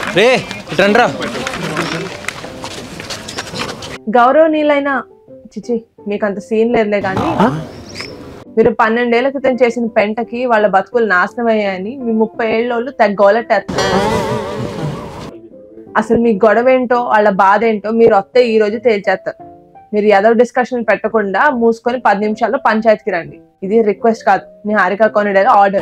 రే రండ్రా గౌరవనీయులైన చిచి మీకు అంత సీన్ లేదులే కానీ మీరు పన్నెండేళ్ల క్రితం చేసిన పెంటకి వాళ్ళ బతుకులు నాశనం అయ్యాయని మీ ముప్పై ఏళ్ళోళ్ళు తగ్గోలట్టేస్తున్నారు అసలు మీ గొడవ ఏంటో వాళ్ళ బాధ ఏంటో మీరు వస్తే ఈ రోజు తేల్చేస్తారు మీరు ఏదో డిస్కషన్ పెట్టకుండా మూసుకొని పది నిమిషాల్లో పంచాయతీకి రండి ఇది రిక్వెస్ట్ కాదు మీ హారిక కొనిడేగా ఆర్డర్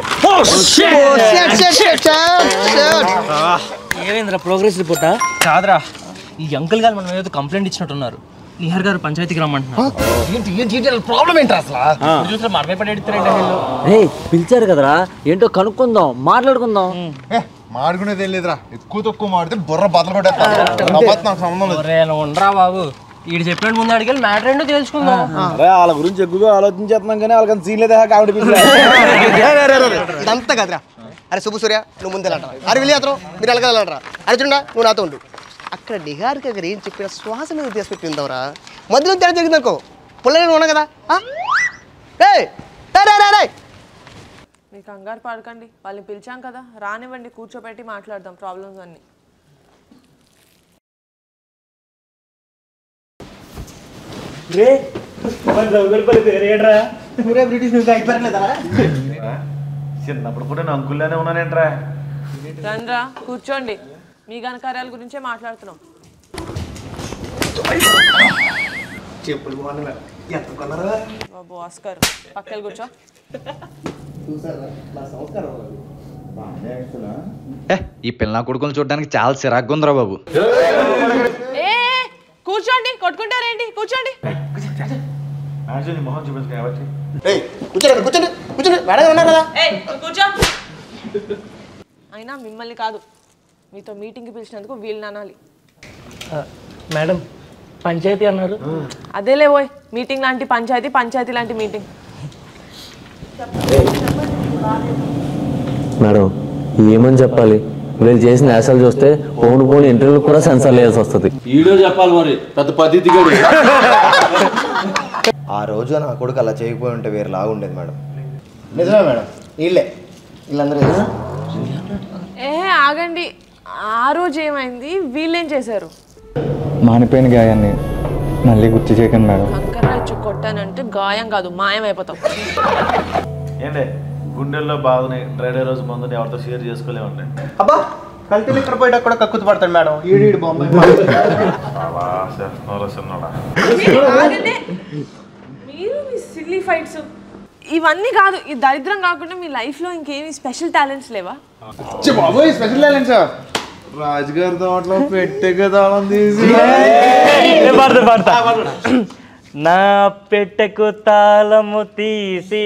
ఏమైందిరా ప్రోగ్రెస్ రిపోర్టా కాదురా ఈ అంకుల్ గారు మనం ఏదో కంప్లైంట్ ఇచ్చినట్టున్నారు నిహార్ గారు పంచాయతీకి రమ్మంటున్నారు ఏంటి ఏంటి ఏంటి ప్రాబ్లం ఏంటి అసలు చూసిన మనమే పడి ఎడుతారంటే రే పిలిచారు కదరా ఏంటో కనుక్కుందాం మాట్లాడుకుందాం ఏ, మాడుకునేది ఏం లేదురా ఎక్కువ తక్కువ మాడితే బుర్ర బద్దలు కొట్టేస్తా నా బాధ నాకు సంబంధం లేదు ఉండరా బాబు వీడు చెప్పినట్టు ముందు అడిగి మ్యాటర్ ఏంటో తెలుసుకుందాం అరే వాళ్ళ గురించి ఎక్కువగా ఆలోచించేస్తున్నాం కానీ వాళ్ళకి సీన్ లేదా కామెడీ ఇదంతా కదరా అరే శుభ సూర్య నువ్వు ముందు వెళ్ళంటారా అరే వెళ్ళి అతను మీరు వెళ్ళగలంటారా అర్జునుడా నువ్వు నాతో ఉండు అక్కడ నిహార్ దగ్గర ఏం చెప్పిన శ్వాస మీద తీసి పెట్టిందవరా మధ్యలో తేడా జరిగింది అనుకో పుల్లలు ఉన్నా కదా ఆ? ఏయ్! రేయ్, రేయ్, రేయ్, రేయ్! మీ కంగారు పడకండి వాళ్ళని పిలిచాం కదా రానివ్వండి కూర్చోబెట్టి మాట్లాడదాం ప్రాబ్లమ్స్ అన్ని చిన్నప్పుడు కూడా నేను అంకుల్లోనే ఉన్నానేంట్రా రండ్రా కూర్చోండి మీ ఘనకార్యాల గురించే మాట్లాడుతున్నాం బాబు ఆస్కర్ పక్కన కూర్చో ఈ పిల్ల కొడుకులు చూడడానికి చాలా చిరాగ్గా ఉందిరా బాబు ఏ ఏ, కూర్చోండి కొట్టుకుంటారేంటి కూర్చోండి యాక్చువల్లీ మొహం చూపించుకుని కాబట్టి ఏయ్, కూర్చోండి అక్కడ, కూర్చోండి కూర్చోండి మేడం ఉన్నారు కదా ఏయ్, కూర్చో అయినా మిమ్మల్ని కాదు మీతో మీటింగ్కి పిలిచినందుకు వీళ్ళని అనాలి మేడం పంచాయతీ అన్నారు అదేలే పోయ్ మీటింగ్ లాంటి పంచాయతీ పంచాయతీ లాంటి మీటింగ్ మేడం ఏమని చెప్పాలి వీళ్ళు చేసిన యాసలు చూస్తే పోను పోని ఇంటర్వ్యూ కూడా సెన్సార్ వేయాల్సి వస్తుంది వీడియో చెప్పాలి మరి పెద్ద పద్ధతి ఆ రోజు నా కొడుకు అలా చేయకపోయి ఉంటే వేరే లాగా ఉండేది మేడం నిజమే మేడం వీళ్ళే వీళ్ళందరూ ఏ ఆగండి ఆ రోజు ఏమైంది వీళ్ళేం చేశారు మానిపోయిన గాయాన్ని మళ్ళీ గుర్తు చేయకండి మేడం కంకర్రాచ్చు కొట్టానంటే గాయం కాదు మాయం అయిపోతాం ఏంటి గుండెల్లో బాధని డ్రైడే రోజు మందుని ఎవరితో షేర్ చేసుకోలేమండి అబ్బా కల్తీ ఇక్కడ పోయేటప్పుడు కూడా కక్కుతు పడతాడు మేడం ఈడు ఈడు బాంబే అలా చేస్తున్నారా చిన్నోడా ఆగండి. మీరు మీ సిల్లీ ఫైట్స్ ఇవన్నీ కాదు ఈ దరిద్రం కాకుండా మీ లైఫ్ లో ఇంకేమి స్పెషల్ టాలెంట్స్ లేవా బాబోయ్ స్పెషల్ టాలెంట్ సార్ రాజుగారి తోటలో పెట్టే తాళం తీసి పాడతా పాడతా నా పెట్టెకు తాళము తీసి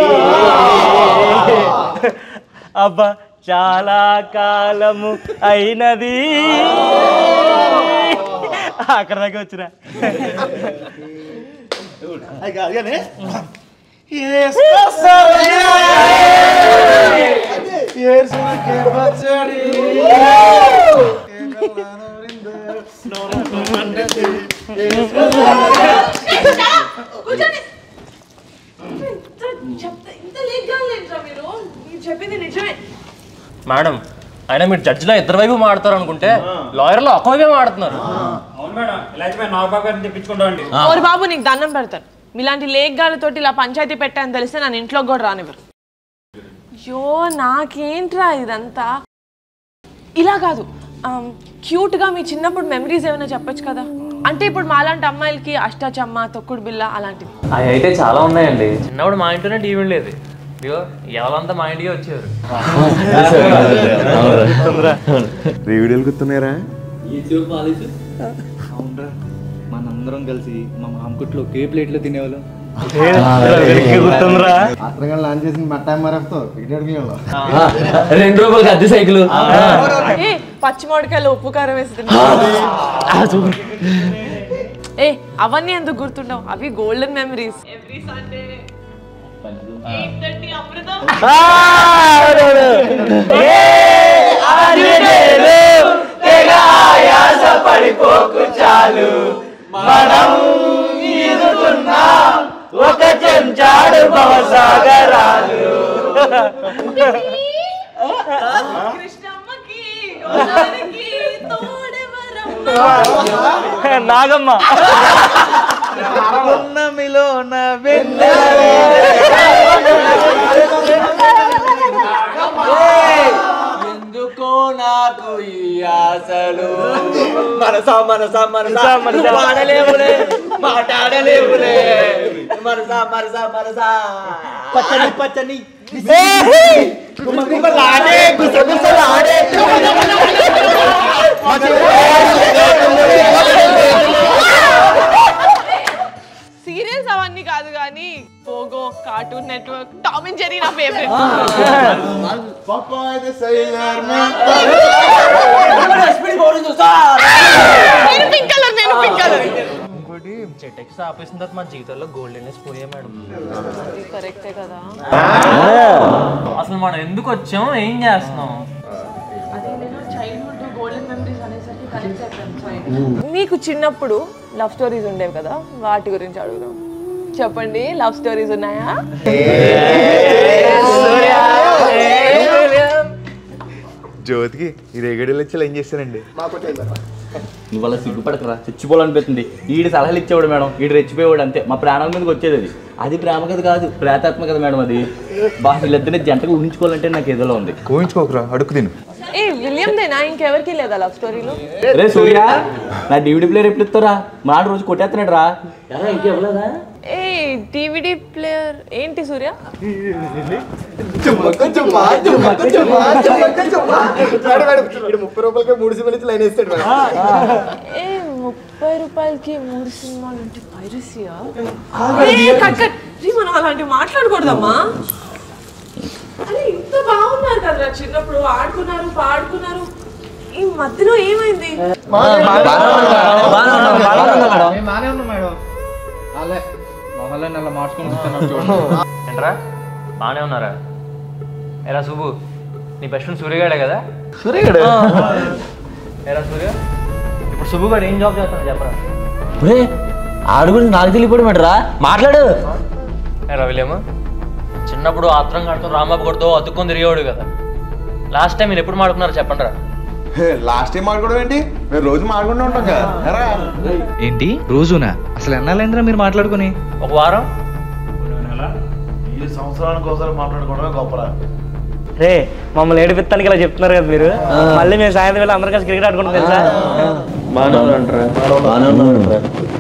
అబ్బా చాలా కాలము అయినది అక్కడ దాకా వచ్చిన చెప్పింది నిజమే మేడం అయినా మీరు జడ్జిలో ఇద్దరు వైపు మాడతారు అనుకుంటే లాయర్లో ఒక వైపే మాడుతున్నారు ఓరి బాబు నీకు దండం పెడతాను మీలాంటి లేగ్గాలతోటి ఇలా పంచాయతీ పెట్టాను తెలిస్తే నన్ను ఇంట్లోకి కూడా రానివ్వరు అయ్యో నాకేంట్రా ఇదంతా ఇలా కాదు ఆమ్, cute గా మీ చిన్నప్పుడు మెమరీస్ ఏమైనా చెప్పొచ్చు కదా అంటే ఇప్పుడు మాలాంటి అమ్మాయిలకి అష్టాచమ్మ తొక్కుడు బిల్ల అలాంటివి అవి అయితే చాలా ఉన్నాయండి చిన్నప్పుడు మా ఇంట్లోనే టీవీ ఉండేది ఇదిగో ఎవరంతా మా ఇంటికి వచ్చేవారు వీడియోలు గుర్తున్నారా మనందరం కలిసి మా మామకుట్లో ఒకే ప్లేట్లో తినేవాళ్ళం గుర్తుందిరా అత్తగా లాంచ్ చేసిన మట్టా మరఫ్తో క్రికెట్ రెండు రూపాయలకి అద్దె సైకిల్ ఏ పచ్చి మామిడికాయలు ఉప్పు కారం వేసి తిన్నా. ఏ అవన్నీ ఎందుకు గుర్తుండవు అవి golden memories every Sunday Amrutham ఒక చెంచాడు భవసాగరాలు కృష్ణమ్మకి గోదావరికి నాగమ్మ ఎందుకో నాకు ఈ ఆశలు మనసా మనసా మనసా మనసా మాడలేవులే మాట్లాడలేవులే మనసా మనసా మనసా పచ్చని పచ్చని గుమగుమలాడే గుసగుసలాడే సీరియల్స్ అవన్నీ కాదు కానీ Pogo Cartoon Network Tom and Jerry నా ఫేవరెట్ నేను పింక్ కలర్ నేను పింక్ కలర్ ఇంకోటి చెట్టెక్స్ ఆపేసిన తర్వాత మన జీవితంలో గోల్డెన్నెస్ పోయే మేడం కరెక్టే కదా అసలు మనం ఎందుకు వచ్చాం ఏం చేస్తున్నాం చైల్డ్హుడ్ గోల్డెన్ మెమరీస్ అనేసరికి కనెక్ట్ అయిపోయాను మీకు చిన్నప్పుడు లవ్ స్టోరీస్ ఉండేవి కదా వాటి గురించి అడుగుదాం చెప్పండి లవ్ స్టోరీస్ ఉన్నాయా జ్యోతికి ఈ రేగడిలో వచ్చి ఏం చేస్తానండి నువ్వు అలా సిగ్గుపడకరా చచ్చిపోవాలనిపిస్తుంది ఈడు సలహాలు ఇచ్చేవాడు మేడం ఈడు రెచ్చిపోయేవాడు అంతే మా ప్రాణాల మీదకి వచ్చేది అది అది ప్రేమ కథ కాదు ప్రేతాత్మ కథ మేడం అది బా వీళ్ళిద్దరిని జంటగా ఊహించుకోవాలంటే నాకు ఏదోలో ఉంది కోయించుకోకరా అడుగు తిను ఏ విలియం దేనా ఇంకెవరికి లేదా లవ్ స్టోరీలు రే సూర్య నా డివిడి ప్లేయర్ ఎప్పుడు ఇస్తారా మా రోజు కొట్టేస్తున్నాడు రా ఇంకెవ్వలేదా ఏ డివిడి ప్లేయర్ ఏంటి సూర్య ముప్పై రూపాయలకి మూడు సిమెంట్ లైన్ వేస్తాడు ఏ ముప్పై రూపాయలకి మూడు సినిమాలు అంటే పైరసీయా కట్ కట్ రీ, మనం అలాంటివి మాట్లాడకూడదమ్మా అరే ఇంత బాగున్నారు కదరా చిన్నప్పుడు ఆడుకున్నారు పాడుకున్నారు ఈ మధ్యలో ఏమైంది ఏంట్రా బాగానే ఉన్నారా ఎరా సుబ్బు నీ బెస్ట్ ఫ్రెండ్ సూర్యగాడే కదా సూర్యగడ ఎరా సూర్య ఇప్పుడు సుబ్బు గారు ఏం జాబ్ చేస్తాను చెప్పరా ఒరే ఆడు గురించి నాకు తెలియపోవడం ఏంట్రా మాట్లాడు ఎరా విలియమ్ చిన్నప్పుడు ఆత్రం కడుతూ రాంబాబు కొడుతూ అతుక్కొని తిరిగేవాడు కదా లాస్ట్ టైం మీరు ఎప్పుడు మాడుకున్నారు చెప్పండి రా లాస్ట్ టైం మాట్లాడడం ఏంటి మేము రోజు మాట్లాడుకుంటూ ఉంటాం కదా ఎరా ఏంటి రోజునా అసలు ఎన్నాళ్ళైందిరా మీరు మాట్లాడుకుని ఒక వారం ఈ సంవత్సరానికి ఒకసారి మాట్లాడుకోవడమే గొప్పరా రే మమ్మల్ని ఏడిపిస్తానికి ఇలా చెప్తున్నారు కదా మీరు మళ్ళీ మేము సాయంత్రం వేళ అందరం కలిసి క్రికెట్ ఆడుకుంటాం తెలుసా బాగానే ఉన్నారంటరా బాగానే ఉన్నారంటరా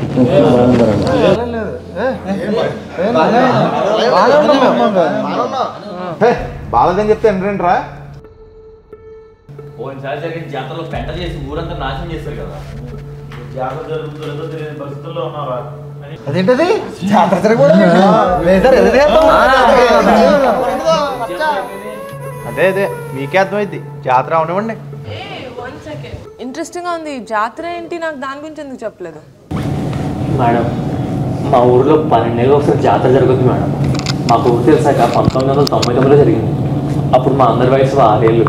బాగాలేదని చెప్తే ఏంటంట్రా ఓసారి జరిగిన జాతరలో పెంట చేసి ఊరంతా నాశనం చేస్తారు కదా జాతర జరుగుతుందో తెలియని పరిస్థితుల్లో ఉన్నారా అని అదేంటది జాతర జరగకూడదు అదే అదే మీకే అర్థమైంది జాతర అవనివ్వండి ఇంట్రెస్టింగ్ గా ఉంది జాతర ఏంటి నాకు దాని గురించి ఎందుకు చెప్పలేదు మేడం మా ఊర్లో పన్నెండేళ్ళు ఒకసారి జాతర జరుగుతుంది మేడం మాకు ఊరు తెలిసాక పంతొమ్మిది వందల తొంభై తొమ్మిదిలో జరిగింది అప్పుడు మా అందరి వయసు ఆరేళ్ళు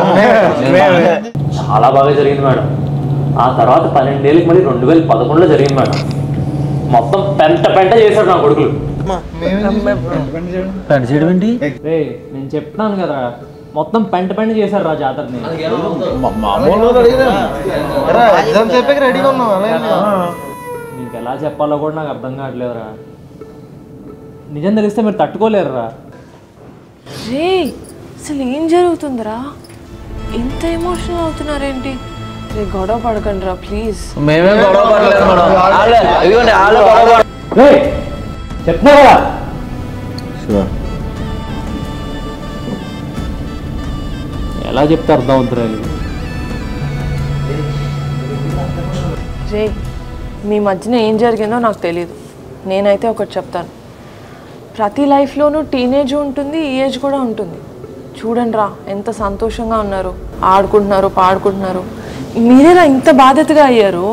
చాలా బాగా జరిగింది మేడం ఆ తర్వాత పన్నెండేళ్ళకి మళ్ళీ రెండు వేల పదకొండులో జరిగింది మేడం మొత్తం పెంట పెంట చేశాడు నా కొడుకులు పెంట చేయడం ఏంటి రే నేను చెప్తున్నాను కదా మొత్తం పెంట పెంట చేశారు రా జాతరని రెడీగా ఉన్నాం నీకు ఎలా చెప్పాలో కూడా నాకు అర్థం కావట్లేదురా నిజం తెలిస్తే మీరు తట్టుకోలేరురా రే అసలు ఏం జరుగుతుందిరా ఇంత ఎమోషనల్ అవుతున్నారేంటి రే గొడవ పడకండి రా ప్లీజ్ మేమేం గొడవ పడలేదు మేడం వాళ్ళే ఇదిగోండి వాళ్ళు గొడవ పడ రేయ్, చెప్తున్నా కదా ఎలా చెప్తే అర్థం అవుతురా రే మీ మధ్యన ఏం జరిగిందో నాకు తెలియదు నేనైతే ఒకటి చెప్తాను ప్రతి లైఫ్లోనూ టీనేజ్ ఉంటుంది ఈ ఏజ్ కూడా ఉంటుంది చూడండి రా ఎంత సంతోషంగా ఉన్నారు ఆడుకుంటున్నారు పాడుకుంటున్నారు మీరేలా ఇంత బాధ్యతగా అయ్యారు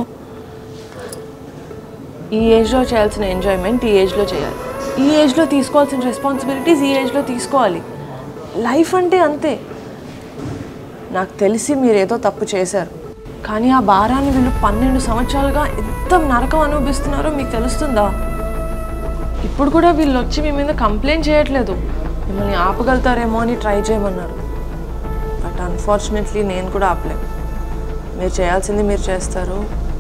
ఈ ఏజ్లో చేయాల్సిన ఎంజాయ్మెంట్ ఈ ఏజ్లో చేయాలి ఈ ఏజ్లో తీసుకోవాల్సిన రెస్పాన్సిబిలిటీస్ ఈ ఏజ్లో తీసుకోవాలి లైఫ్ అంటే అంతే నాకు తెలిసి మీరు ఏదో తప్పు చేశారు కానీ ఆ భారాన్ని వీళ్ళు పన్నెండు సంవత్సరాలుగా ఎంత నరకం అనుభవిస్తున్నారో మీకు తెలుస్తుందా ఇప్పుడు కూడా వీళ్ళు వచ్చి మీ మీద కంప్లైంట్ చేయట్లేదు మిమ్మల్ని ఆపగలుగుతారేమో అని ట్రై చేయమన్నారు బట్ అన్ఫార్చునేట్లీ నేను కూడా ఆపలేను మీరు చేయాల్సింది మీరు చేస్తారు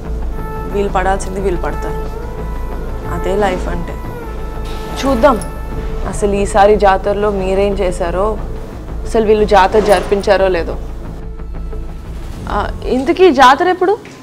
వీళ్ళు పడాల్సింది వీళ్ళు పడతారు అదే లైఫ్ అంటే చూద్దాం అసలు ఈసారి జాతరలో మీరేం చేశారో అసలు వీళ్ళు జాతర జరిపించారో లేదో ఆ, ఇంతకీ జాతర ఎప్పుడు